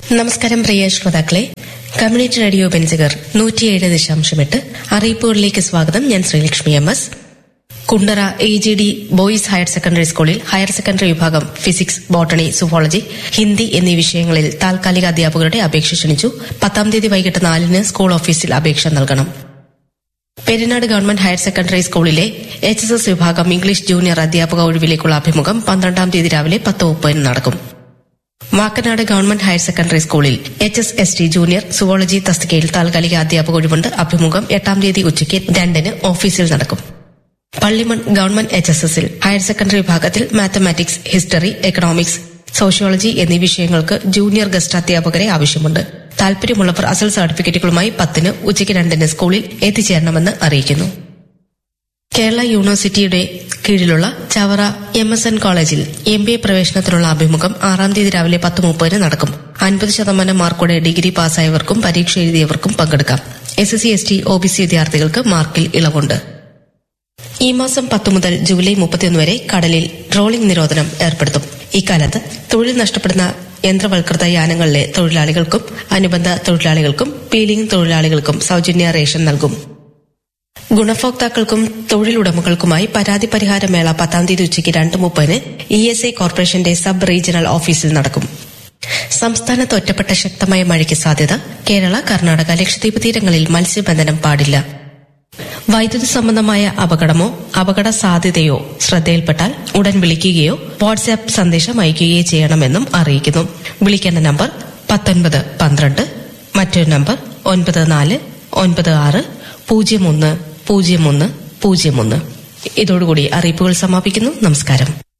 നമസ്കാരം പ്രിയ ശ്രോതാക്കളെ community radio Benziger നൂറ്റിയേഴ് ദശാംശം എട്ട് അറിയിപ്പുകളിലേക്ക് സ്വാഗതം ഞാൻ Sreelakshmi M S Kundara A G D boys higher secondary സ്കൂളിൽ ഹയർ സെക്കൻഡറി വിഭാഗം ഫിസിക്സ് ബോട്ടണി സുവോളജി ഹിന്ദി എന്നീ വിഷയങ്ങളിൽ താൽക്കാലിക അധ്യാപകരുടെ അപേക്ഷ ക്ഷണിച്ചു പത്താം തീയതി വൈകിട്ട് നാലിന് സ്കൂൾ ഓഫീസിൽ അപേക്ഷ നൽകണം പെരിനാട് ഗവൺമെന്റ് ഹയർ സെക്കൻഡറി സ്കൂളിലെ എച്ച് എസ് എസ് വിഭാഗം ഇംഗ്ലീഷ് ജൂനിയർ അധ്യാപക ഒഴിവിലേക്കുള്ള അഭിമുഖം പന്ത്രണ്ടാം തീയതി രാവിലെ പത്ത് മുപ്പതിന് നടക്കും വാക്കനാട് ഗവൺമെന്റ് ഹയർ സെക്കൻഡറി സ്കൂളിൽ H S S T junior zoology തസ്തികയിൽ താൽക്കാലിക അധ്യാപക ഒഴിവുണ്ട് അഭിമുഖം എട്ടാം തീയതി ഉച്ചയ്ക്ക് രണ്ടിന് ഓഫീസിൽ നടക്കും പള്ളിമൺ ഗവൺമെന്റ് എച്ച് എസ് എസിൽ ഹയർ സെക്കൻഡറി വിഭാഗത്തിൽ മാത്തമാറ്റിക്സ് ഹിസ്റ്ററി എക്കണോമിക്സ് സോഷ്യോളജി എന്നീ വിഷയങ്ങൾക്ക് ജൂനിയർ ഗസ്റ്റ് അധ്യാപകരെ ആവശ്യമുണ്ട് താൽപര്യമുള്ളവർ അസൽ സർട്ടിഫിക്കറ്റുകളുമായി പത്തിന് ഉച്ചയ്ക്ക് രണ്ടിന് സ്കൂളിൽ എത്തിച്ചേരണമെന്ന് അറിയിക്കുന്നു കേരള യൂണിവേഴ്സിറ്റിയുടെ കീഴിലുള്ള ചവറ എം എസ് എൻ കോളേജിൽ എം ബി എ പ്രവേശനത്തിനുള്ള അഭിമുഖം ആറാം തീയതി രാവിലെ പത്ത് മുപ്പതിന് നടക്കും അൻപത് ശതമാനം മാർക്കോടെ ഡിഗ്രി പാസ്സായവർക്കും പരീക്ഷ എഴുതിയവർക്കും പങ്കെടുക്കാം S S C S T O B C വിദ്യാർത്ഥികൾക്ക് മാർക്കിൽ ഇളവുണ്ട് ഈ മാസം പത്ത് മുതൽ ജൂലൈ മുപ്പത്തിയൊന്ന് വരെ കടലിൽ ട്രോളിംഗ് നിരോധനം ഏർപ്പെടുത്തും ഇക്കാലത്ത് തൊഴിൽ നഷ്ടപ്പെടുന്ന യന്ത്രവൽകൃത യാനങ്ങളിലെ തൊഴിലാളികൾക്കും അനുബന്ധ തൊഴിലാളികൾക്കും പീലിംഗ് തൊഴിലാളികൾക്കും സൌജന്യ റേഷൻ നൽകും ഗുണഭോക്താക്കൾക്കും തൊഴിലുടമകൾക്കുമായി പരാതി പരിഹാര മേള പത്താം തീയതി ഉച്ചയ്ക്ക് രണ്ട് മുപ്പതിന് ഇ എസ് ഐ കോർപ്പറേഷന്റെ സബ് റീജിയണൽ ഓഫീസിൽ നടക്കും സംസ്ഥാനത്ത് ഒറ്റപ്പെട്ട ശക്തമായ മഴയ്ക്ക് സാധ്യത കേരള കർണാടക ലക്ഷദ്വീപ് തീരങ്ങളിൽ മത്സ്യബന്ധനം പാടില്ല വൈദ്യുതി സംബന്ധമായ അപകടമോ അപകട സാധ്യതയോ ശ്രദ്ധയിൽപ്പെട്ടാൽ ഉടൻ വിളിക്കുകയോ വാട്സ്ആപ്പ് സന്ദേശം അയക്കുകയോ ചെയ്യണമെന്നും അറിയിക്കുന്നു വിളിക്കേണ്ട നമ്പർ പത്തൊൻപത് പന്ത്രണ്ട് മറ്റൊരു നമ്പർ ഒൻപത് നാല് ഒൻപത് ആറ് പൂജ്യം ഒന്ന് പൂജ്യം ഒന്ന് പൂജ്യം ഒന്ന് ഇതോടുകൂടി അറിയിപ്പുകൾ സമാപിക്കുന്നു നമസ്കാരം